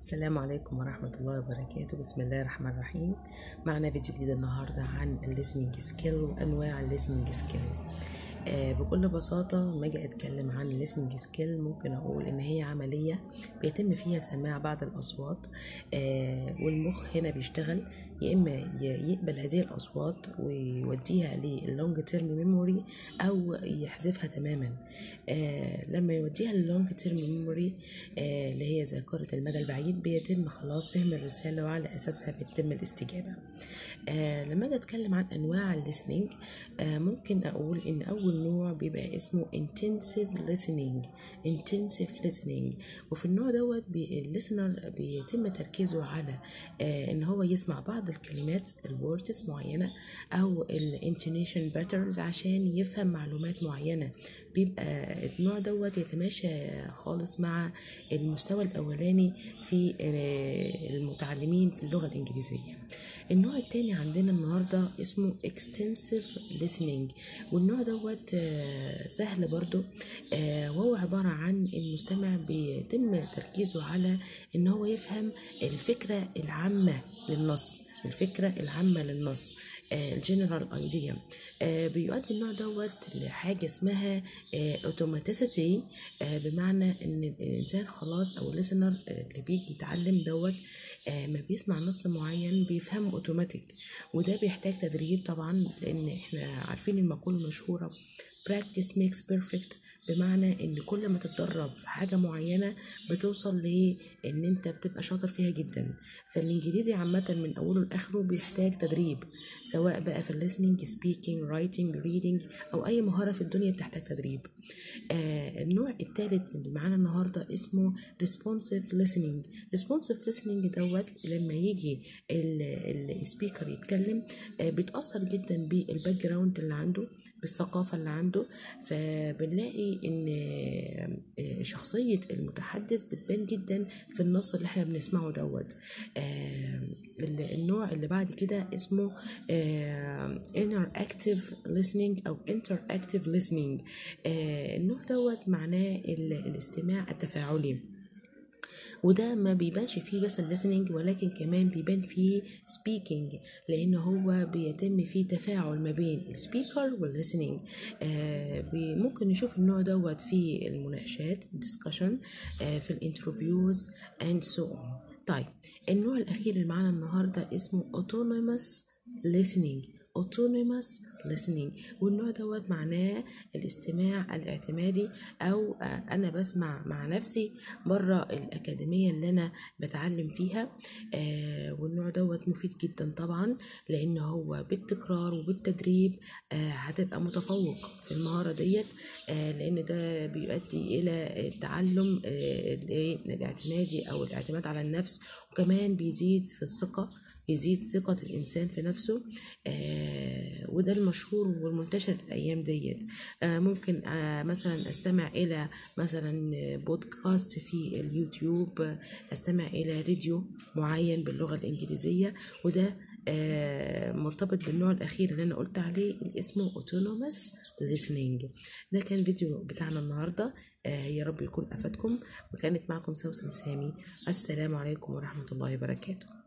السلام عليكم ورحمة الله وبركاته بسم الله الرحمن الرحيم معنا فيديو جديد النهاردة عن الليسننج سكيل وأنواع الليسننج سكيل آه بكل بساطة لما أجي أتكلم عن الليسننج سكيل ممكن أقول إن هي عملية بيتم فيها سماع بعض الأصوات آه والمخ هنا بيشتغل يا إما ي- يقبل هذه الأصوات ويوديها للونج تيرم ميموري أو يحذفها تماما آه لما يوديها للونج تيرم ميموري آه اللي هي ذاكرة المدى البعيد بيتم خلاص فهم الرسالة وعلى أساسها بيتم الاستجابة آه لما أجي أتكلم عن أنواع الليسننج آه ممكن أقول إن أول نوع بيبقى اسمه intensive listening intensive listening وفي النوع دوت بي الليسنر بيتم تركيزه على آه إن هو يسمع بعض الكلمات الوردز معينة أو الانتونيشن باترنز عشان يفهم معلومات معينة بيبقى النوع دوت يتماشى خالص مع المستوى الأولاني في آه، المتعلمين في اللغة الإنجليزية النوع التاني عندنا النهاردة اسمه extensive listening والنوع دوت آه، سهل برضو آه، وهو عبارة عن المستمع بيتم تركيزه على ان هو يفهم الفكرة العامة للنص الفكرة العامة للنص الجنرال ايديا بيؤدي النوع دوت لحاجة اسمها اوتوماتيسيتي بمعنى ان الانسان خلاص او الليسنر اللي بيجي يتعلم دوت آه، ما بيسمع نص معين بيفهمه اوتوماتيك وده بيحتاج تدريب طبعا لان احنا عارفين المقولة المشهورة practice makes perfect بمعنى ان كل ما تتدرب في حاجة معينة بتوصل لان انت بتبقى شاطر فيها جدا فالانجليزي عامة من اوله لاخره بيحتاج تدريب سواء بقى في الليسننج سبيكينج رايتنج ريدنج او اي مهارة في الدنيا بتحتاج تدريب آه النوع الثالث اللي معانا النهاردة اسمه responsive listening responsive listening دوت لما يجي السبيكر يتكلم آه بيتأثر جدا بالباك جراوند اللي عنده بالثقافة اللي عنده فبنلاقي ان آه، شخصية المتحدث بتبان جدا في النص اللي احنا بنسمعه دوت آه، ال- النوع اللي بعد كده اسمه آه، interactive listening او interactive listening آه، النوع دوت معناه ال- الاستماع التفاعلي وده ما بيبانش فيه بس الليسننج ولكن كمان بيبان فيه سبيكينج لان هو بيتم فيه تفاعل ما بين السبيكر والليسننج آه بي- ممكن نشوف النوع دوت في المناقشات discussion آه في الانترفيوز and so on طيب النوع الاخير اللي معانا النهارده اسمه autonomous listening autonomous listening والنوع دوت معناه الاستماع الاعتمادي او آه، انا بسمع مع نفسي بره الاكاديميه اللي انا بتعلم فيها آه والنوع دوت مفيد جدا طبعا لان هو بالتكرار وبالتدريب آه هتبقى متفوق في المهاره ديت آه لان ده بيؤدي الى التعلم آه الاعتمادي او الاعتماد على النفس وكمان بيزيد في الثقه يزيد ثقة الإنسان في نفسه آه وده المشهور والمنتشر الأيام ديت آه ممكن آه مثلا أستمع إلى مثلا بودكاست في اليوتيوب آه، أستمع إلى فيديو معين باللغة الإنجليزية وده آه مرتبط بالنوع الأخير اللي أنا قلت عليه اللي اسمه autonomous listening ده كان فيديو بتاعنا النهاردة آه يا رب يكون أفادكم وكانت معكم سوسن سامي السلام عليكم ورحمة الله وبركاته